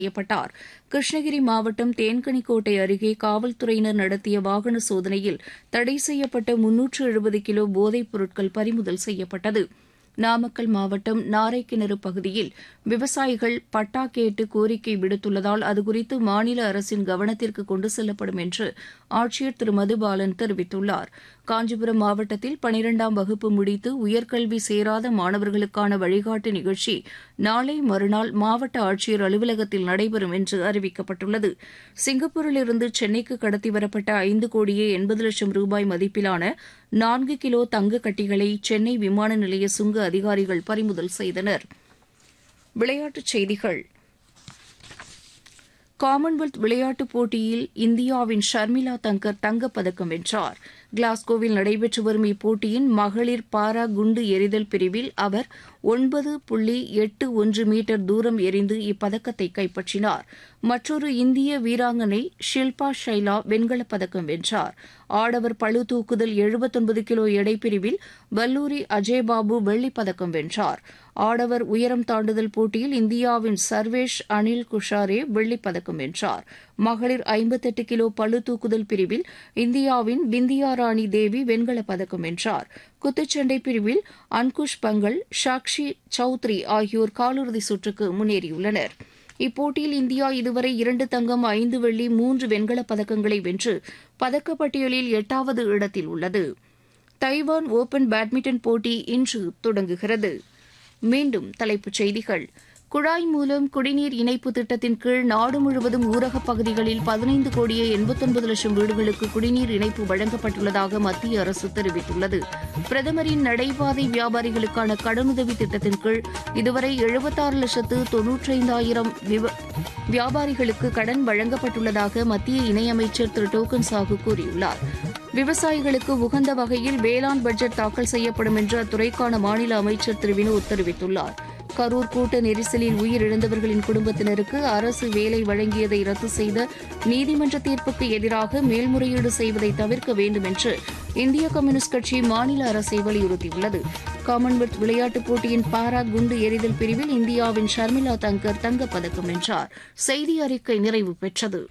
செய்யப்பட்டார் கிருஷ்ணகிரி மாவட்டம் தேன்கனிக்கோட்டை அருகே காவல்துறையினர் நடத்திய வாகன சோதனையில் தடை செய்யப்பட்ட முன்னூற்று எழுபது கிலோ போதைப் பொருட்கள் பறிமுதல் செய்யப்பட்டது நாமக்கல் மாவட்டம் நாரைக்கிணறு பகுதியில் விவசாயிகள் பட்டா கேட்டு கோரிக்கை விடுத்துள்ளதால் அதுகுறித்து மாநில அரசின் கவனத்திற்கு கொண்டு செல்லப்படும் என்று ஆட்சியர் திரு மதுபாலன் தெரிவித்துள்ளார் காஞ்சிபுரம் மாவட்டத்தில் பனிரெண்டாம் வகுப்பு முடித்து உயர்கல்வி சேராத மாணவர்களுக்கான வழிகாட்டு நிகழ்ச்சி நாளை மறுநாள் மாவட்ட ஆட்சியர் அலுவலகத்தில் நடைபெறும் என்று அறிவிக்கப்பட்டுள்ளது சிங்கப்பூரிலிருந்து சென்னைக்கு கடத்தி வரப்பட்ட ஐந்து கோடியே எண்பது லட்சம் ரூபாய் மதிப்பிலான நான்கு கிலோ தங்க கட்டிகளை சென்னை விமான நிலைய சுங்க அதிகாரிகள் பறிமுதல் செய்தனர் விளையாட்டுச் செய்திகள் காமன்வெல்த் விளையாட்டுப் போட்டியில் இந்தியாவின் ஷர்மிளா தங்கர் தங்கப்பதக்கம் வென்றார் கிளாஸ்கோவில் நடைபெற்று வரும் இப்போட்டியின் மகளிர் பாரா குண்டு எறிதல் பிரிவில் அவர் ஒன்பது புள்ளி எட்டு ஒன்று மீட்டர் தூரம் எறிந்து இப்பதக்கத்தை கைப்பற்றினார் மற்றொரு இந்திய வீராங்கனை ஷில்பா ஷைலா வெண்கலப் பதக்கம் வென்றார் ஆடவர் பளு தூக்குதல் எழுபத்தொன்பது கிலோ எடை பிரிவில் வல்லூரி அஜய்பாபு வெள்ளிப் பதக்கம் வென்றார் ஆடவர் உயரம் தாண்டுதல் போட்டியில் இந்தியாவின் சர்வேஷ் அனில் குஷாரே வெள்ளிப் பதக்கம் வென்றார் மகளிர் ஐம்பத்தெட்டு கிலோ பளு தூக்குதல் பிரிவில் இந்தியாவின் பிந்தியா ராணி தேவி வெண்கலப் பதக்கம் வென்றார் குத்துச்சண்டை பிரிவில் அன்குஷ் பங்கல் சாக்ஷி சௌத்ரி ஆகியோர் காலிறுதி சுற்றுக்கு முன்னேறியுள்ளனர் இப்போட்டியில் இந்தியா இதுவரை இரண்டு தங்கம் ஐந்து வெள்ளி மூன்று வெண்கலப் பதக்கங்களை வென்று பதக்கப்பட்டியலில் எட்டாவது இடத்தில் உள்ளது தைவான் ஓபன் பேட்மிண்டன் போட்டி இன்று தொடங்குகிறது மீண்டும் தலைப்புச் செய்திகள் குழாய் மூலம் குடிநீர் இணைப்பு திட்டத்தின் கீழ் நாடு முழுவதும் ஊரகப் பகுதிகளில் பதினைந்து கோடியே எண்பத்தொன்பது லட்சம் வீடுகளுக்கு குடிநீர் இணைப்பு வழங்கப்பட்டுள்ளதாக மத்திய அரசு தெரிவித்துள்ளது பிரதமரின் நடைபாதை வியாபாரிகளுக்கான கடனுதவி திட்டத்தின் கீழ் இதுவரை எழுபத்தாறு லட்சத்து தொன்னூற்றைந்தாயிரம் வியாபாரிகளுக்கு கடன் வழங்கப்பட்டுள்ளதாக மத்திய இணையமைச்சர் திரு டோக்கன் சாஹு கூறியுள்ளார் விவசாயிகளுக்கு உகந்த வகையில் வேளாண் பட்ஜெட் தாக்கல் செய்யப்படும் என்று அத்துறைக்கான மாநில அமைச்சர் திரு வினோத் தெரிவித்துள்ளார் கரூர் கூட்ட நெரிசலில் உயிரிழந்தவர்களின் குடும்பத்தினருக்கு அரசு வேலை வழங்கியதை ரத்து செய்த நீதிமன்ற தீர்ப்புக்கு எதிராக மேல்முறையீடு செய்வதை தவிர்க்க வேண்டும் என்று இந்திய கம்யூனிஸ்ட் கட்சி மாநில அரசை வலியுறுத்தியுள்ளது காமன்வெல்த் விளையாட்டுப் போட்டியின் பாரா குண்டு எறிதல் பிரிவில் இந்தியாவின் ஷர்மிளா தங்கர் தங்கப்பதக்கம் வென்றார் செய்தி அறிக்கை நிறைவு பெற்றது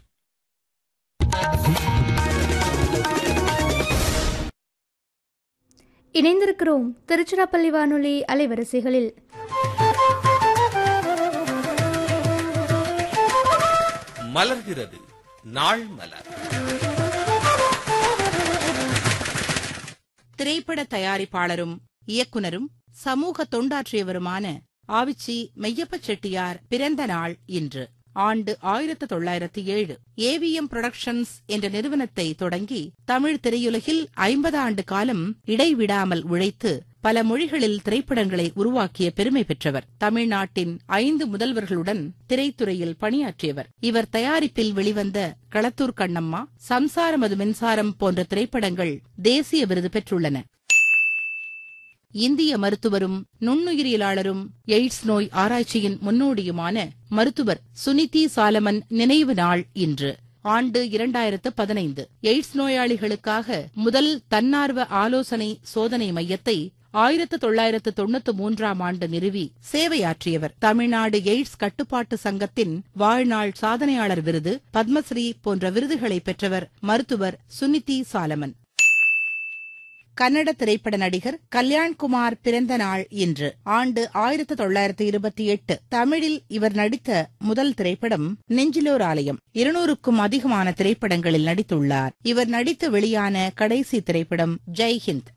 இணைந்திருக்கிறோம் திருச்சிராப்பள்ளி வானொலி அலைவரிசைகளில் மலர்கிறது நாள் மலர் திரைப்பட தயாரிப்பாளரும் இயக்குனரும் சமூக தொண்டாற்றியவருமான ஆவிச்சி மெய்யப்ப செட்டியார் பிறந்த நாள் இன்று ஆண்டு ஆயிரத்து தொள்ளாயிரத்து ஏழு ஏவிஎம் புரொடக்ஷன்ஸ் என்ற நிறுவனத்தை தொடங்கி தமிழ் திரையுலகில் ஐம்பது ஆண்டு காலம் இடைவிடாமல் உழைத்து பல மொழிகளில் திரைப்படங்களை உருவாக்கிய பெருமை பெற்றவர் தமிழ்நாட்டின் ஐந்து முதல்வர்களுடன் திரைத்துறையில் பணியாற்றியவர் இவர் தயாரிப்பில் வெளிவந்த களத்தூர் கண்ணம்மா சம்சாரம் அது மின்சாரம் போன்ற திரைப்படங்கள் தேசிய விருது பெற்றுள்ளன இந்திய மருத்துவரும் நுண்ணுயிரியலாளரும் எய்ட்ஸ் நோய் ஆராய்ச்சியின் முன்னோடியுமான மருத்துவர் சுனிதி சாலமன் நினைவு நாள் இன்று ஆண்டு இரண்டாயிரத்து பதினைந்து எய்ட்ஸ் நோயாளிகளுக்காக முதல் தன்னார்வ ஆலோசனை சோதனை மையத்தை ஆயிரத்து தொள்ளாயிரத்து தொண்ணூத்து மூன்றாம் ஆண்டு நிறுவி சேவையாற்றியவர் தமிழ்நாடு எய்ட்ஸ் கட்டுப்பாட்டு சங்கத்தின் வாழ்நாள் சாதனையாளர் விருது பத்மஸ்ரீ போன்ற விருதுகளை பெற்றவர் மருத்துவர் சுனிதி சாலமன் கன்னட திரைப்பட நடிகர் கல்யாண்குமார் பிறந்த நாள் இன்று ஆண்டு ஆயிரத்து தொள்ளாயிரத்து இருபத்தி எட்டு தமிழில் இவர் நடித்த முதல் திரைப்படம் நெஞ்சிலோர் ஆலயம் இருநூறுக்கும் அதிகமான திரைப்படங்களில் நடித்துள்ளார் இவர் நடித்து வெளியான கடைசி திரைப்படம் ஜெய்ஹிந்த்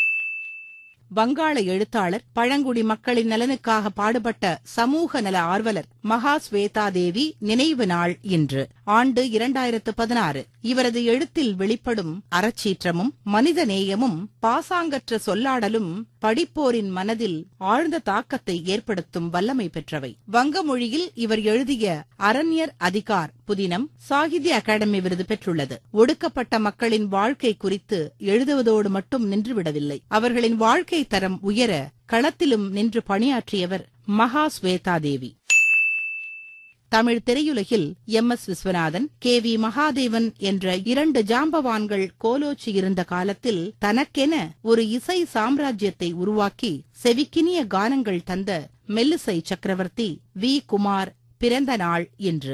வங்காள எழுத்தாளர் பழங்குடி மக்களின் நலனுக்காக பாடுபட்ட சமூக நல ஆர்வலர் மகா ஸ்வேதா தேவி நினைவு நாள் இன்று ஆண்டு இரண்டாயிரத்து பதினாறு இவரது எழுத்தில் வெளிப்படும் அறச்சீற்றமும் மனித நேயமும் பாசாங்கற்ற சொல்லாடலும் படிப்போரின் மனதில் ஆழ்ந்த தாக்கத்தை ஏற்படுத்தும் வல்லமை பெற்றவை வங்க மொழியில் இவர் எழுதிய அரண்யர் அதிகார் புதினம் சாகித்ய அகாடமி விருது பெற்றுள்ளது ஒடுக்கப்பட்ட மக்களின் வாழ்க்கை குறித்து எழுதுவதோடு மட்டும் நின்றுவிடவில்லை அவர்களின் வாழ்க்கை தரம் உயர களத்திலும் நின்று பணியாற்றியவர் மகா ஸ்வேதா தேவி தமிழ் திரையுலகில் M S Viswanathan K V Mahadevan என்ற இரண்டு ஜாம்பவான்கள் கோலோச்சி இருந்த காலத்தில் தனக்கென ஒரு இசை சாம்ராஜ்யத்தை உருவாக்கி செவிக்கினிய கானங்கள் தந்த மெல்லிசை சக்கரவர்த்தி வி குமார் பிறந்த நாள் இன்று